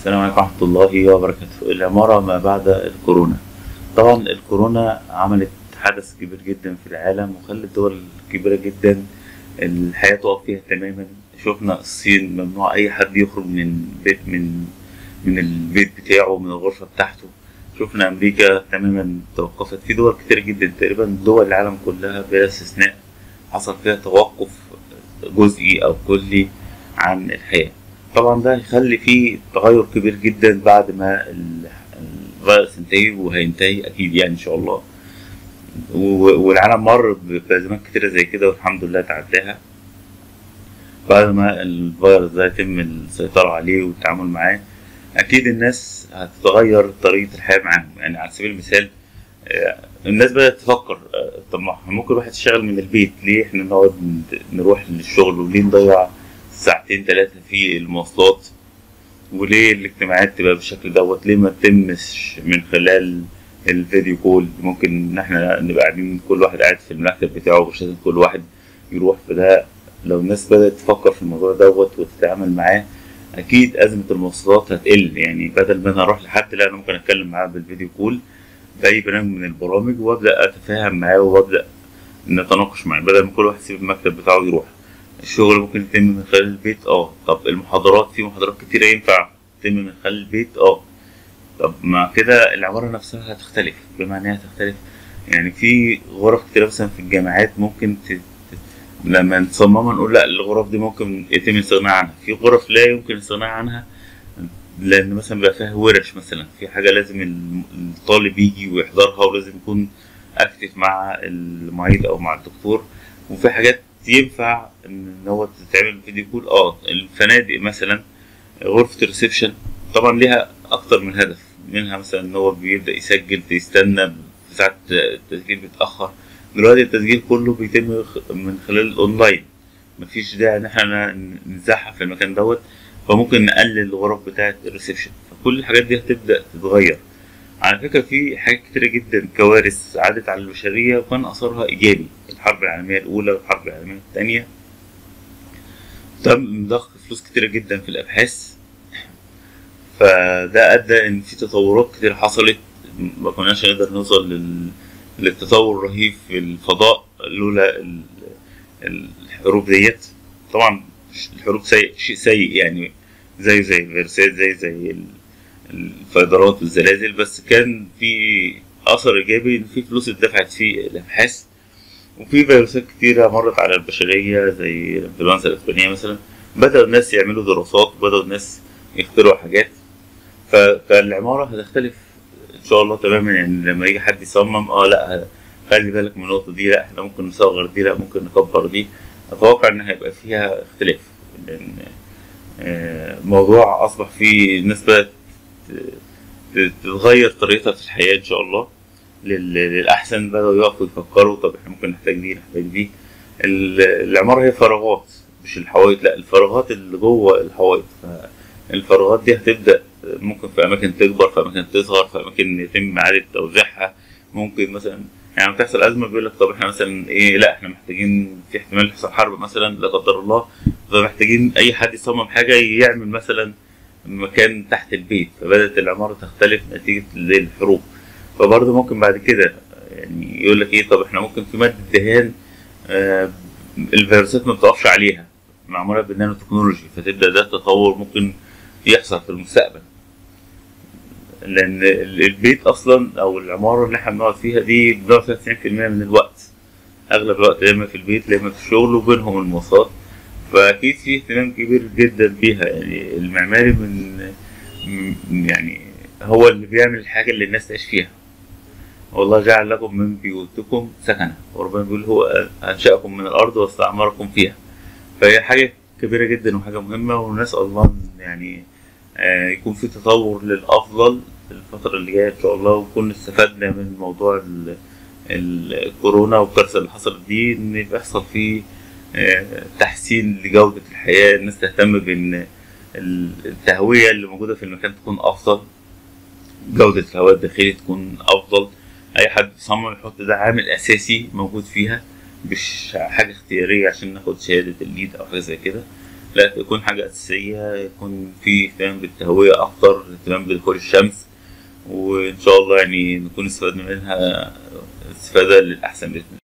السلام عليكم ورحمة الله وبركاته العمارة ما بعد الكورونا طبعا الكورونا عملت حدث كبير جدا في العالم وخلت دول كبيرة جدا الحياة تقف فيها تماما شفنا الصين ممنوع أي حد يخرج من بيت من من البيت بتاعه من الغرفة بتاعته شفنا أمريكا تماما توقفت في دول كتير جدا تقريبا دول العالم كلها بلا استثناء حصل فيها توقف جزئي أو كلي عن الحياة طبعا ده هيخلي فيه تغير كبير جدا بعد ما ال- الفيروس ينتهي وهينتهي اكيد يعني ان شاء الله و- والعالم مر ب- بازمات كتيره زي كده والحمد لله تعداها بعد ما الفيروس ده يتم السيطره عليه والتعامل معاه اكيد الناس هتتغير طريقه الحياه معاهم يعني على سبيل المثال آه، الناس بدات تفكر آه، طب ما إحنا ممكن الواحد يشتغل من البيت ليه احنا نقعد ن- نروح للشغل وليه نضيع ساعتين ثلاثة في المواصلات وليه الاجتماعات تبقى بالشكل دوت ليه ما تتمش من خلال الفيديو كول ممكن ان احنا نبقى قاعدين كل واحد قاعد في المكتب بتاعه مش لازم كل واحد يروح في ده لو الناس بدأت تفكر في الموضوع دوت وتتعامل معاه اكيد ازمة المواصلات هتقل يعني بدل ما انا اروح لحد لا انا ممكن اتكلم معاه بالفيديو كول باي برنامج من البرامج وابدا اتفاهم معاه وابدا نتناقش معاه بدل ما كل واحد يسيب المكتب بتاعه ويروح الشغل ممكن يتم من خلال البيت اه طب المحاضرات في محاضرات كتيرة ينفع تتم من خلال البيت اه طب مع كده العمارة نفسها هتختلف بما ان هي هتختلف يعني في غرف كتيرة مثلا في الجامعات ممكن ت... ت- لما نصممها نقول لا الغرف دي ممكن يتم الاستغناء عنها في غرف لا يمكن الاستغناء عنها لان مثلا بيبقى فيها ورش مثلا في حاجة لازم الم- الطالب يجي ويحضرها ولازم يكون اكتف مع المعيد او مع الدكتور وفي حاجات ينفع ان هو تتعمل فيديو كول اه الفنادق مثلا غرفة الريسبشن طبعا ليها اكتر من هدف منها مثلا ان هو بيبدأ يسجل يستنى في ساعة التسجيل بيتأخر دلوقتي التسجيل كله بيتم خ- من خلال الاونلاين مفيش داعي ان احنا نزحف في المكان دوت فممكن نقلل الغرف بتاعة الريسبشن فكل الحاجات دي هتبدأ تتغير على فكرة في حاجات كتيرة جدا كوارث عادت على البشرية وكان أثرها إيجابي الحرب العالمية الأولى والحرب العالمية الثانية تم ضخ فلوس كتيرة جدا في الأبحاث فده أدى إن في تطورات كتير حصلت ما كناش نقدر نوصل لل... للتطور الرهيب في الفضاء لولا ال... الحروب ديت طبعا الحروب سيء شيء سيء يعني زي زي الفيروسات زي زي ال... الفيضانات والزلازل بس كان في اثر ايجابي ان في فلوس اتدفعت في الابحاث وفي فيروسات كتيرة مرت على البشرية زي الانفلونزا الاسبانية مثلا بدأوا الناس يعملوا دراسات وبدأوا الناس يخترعوا حاجات ف- فالعمارة هتختلف ان شاء الله تماما يعني لما يجي حد يصمم اه لا خلي بالك من النقطة دي لا احنا ممكن نصغر دي لا ممكن نكبر دي اتوقع ان هيبقى فيها اختلاف لان آه، موضوع اصبح فيه الناس بدأت ت- تتغير طريقتها في الحياة إن شاء الله لل- للأحسن بدأوا يقفوا يفكروا طب إحنا ممكن نحتاج دي نحتاج دي ال- العمارة هي فراغات مش الحوائط لا الفراغات اللي جوه الحوائط فالفراغات دي هتبدأ ممكن في أماكن تكبر في أماكن تصغر في أماكن يتم إعادة توزيعها ممكن مثلا يعني لما تحصل أزمة بيقول لك طب إحنا مثلا إيه لا إحنا محتاجين في احتمال يحصل حرب مثلا لا قدر الله فمحتاجين أي حد يصمم حاجة يعمل مثلا مكان تحت البيت فبدأت العمارة تختلف نتيجة الحروب فبرضه ممكن بعد كده يعني يقول لك ايه طب احنا ممكن في مادة دهان آه الفيروسات ما بتقفش عليها معمولة بالنانو تكنولوجي فتبدأ ده تطور ممكن يحصل في المستقبل لأن ال- البيت أصلا أو العمارة اللي احنا بنقعد فيها دي بنقعد فيها 90% من الوقت أغلب الوقت يا إما في البيت يا إما في الشغل وبينهم المواصلات فأكيد في اهتمام كبير جدا بيها يعني المعماري من م- يعني هو اللي بيعمل الحاجة اللي الناس تعيش فيها والله جعل لكم من بيوتكم سكنا وربنا بيقول هو أنشأكم من الأرض واستعمركم فيها فهي حاجة كبيرة جدا وحاجة مهمة ونسأل الله إن يعني آه، يكون في تطور للأفضل في الفترة اللي جاية إن شاء الله ونكون استفدنا من موضوع ال- ال- الكورونا والكارثة اللي حصلت دي إن بيحصل فيه آه، تحسين لجودة الحياة الناس تهتم بإن ال- التهوية اللي موجودة في المكان تكون أفضل جودة الهواء الداخلي تكون أفضل أي حد يصمم يحط ده عامل أساسي موجود فيها مش حاجة اختيارية عشان ناخد شهادة الليد أو حاجة زي كده لا تكون حاجة أساسية يكون في اهتمام بالتهوية أكتر اهتمام بدخول الشمس وإن شاء الله يعني نكون استفدنا منها استفادة للأحسن بإذن الله